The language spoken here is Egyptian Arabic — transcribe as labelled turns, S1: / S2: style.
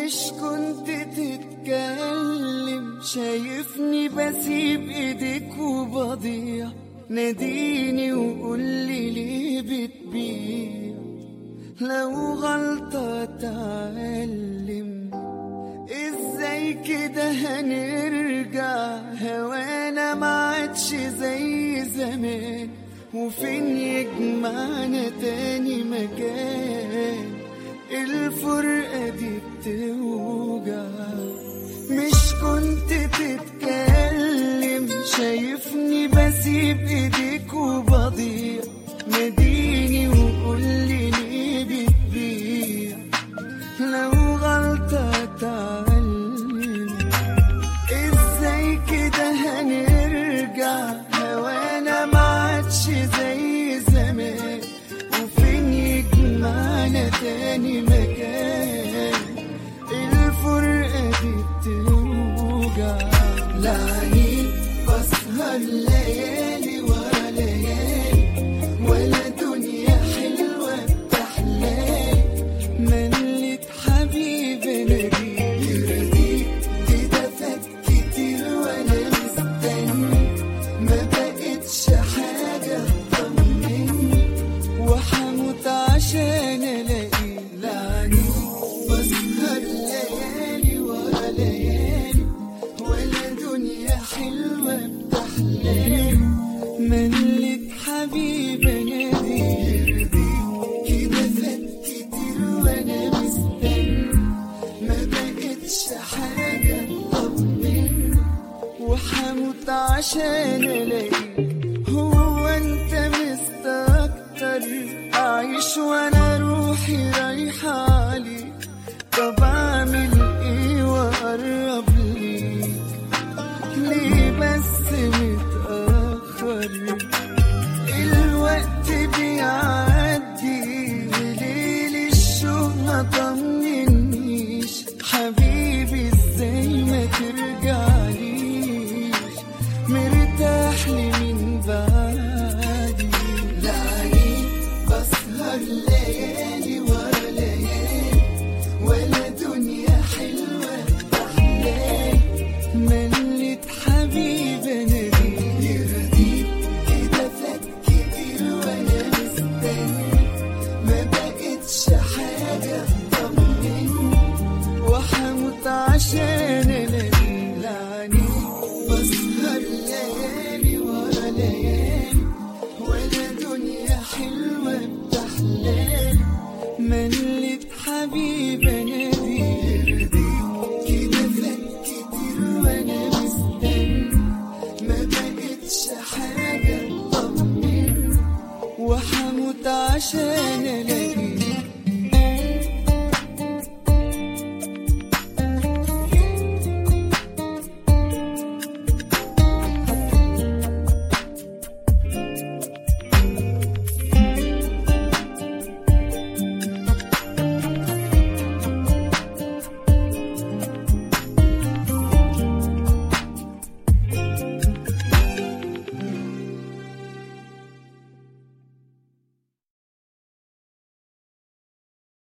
S1: مش كنت تتكلم شايفني بسيب ايديك وبضيع ناديني وقولي ليه بتبيع لو غلطة اتعلم ازاي كده هنرجع هوانا ما عادش زي زمان وفين يجمعنا تاني مكان الفرقة دي بتوجع مش كنت تتكلم شايفني بسيب ايديك وبضيع ناديني وقولي ليه بتبيع لو غلطة اتعلم ازاي كده هنرجع هوانا ما عادش زي زمان وفين يجمعنا تاني مكان الفرقة دي بتوجع لعنيك بسهر ليالي ورا ليالي ولا دنيا حلوة بتحلالي ملت حبيبي ناديك يرضيك كده فات كتير وانا مستني ما بقتش حاجة تطمني وحموت عشان الاقي لعني بسهر ليالي ورا ليالي ولا دنيا حلوة بتحلالي ملت حبيبي نادي يرضيك كده فات كتير وانا مستني ما بقتش حاجة تطمني وحموت عشان الاقيك هو انت مستكتر اعيش وانا روحي رايحة عليك طب اعمل ايه واقرب ليك ليه بس متأخر الوقت بيعدي ليل الشوق ما طمنيش حبيبي ازاي ما ترجعليش مرتاح لي من بعدي لعني بسهر ليالي ورا ليالي ولا دنيا حلوة بحلالي ملت حبيبي نادي يرضيك كده فات كتير وانا مستني ما بقتش حاجة تطمني وحموت عشان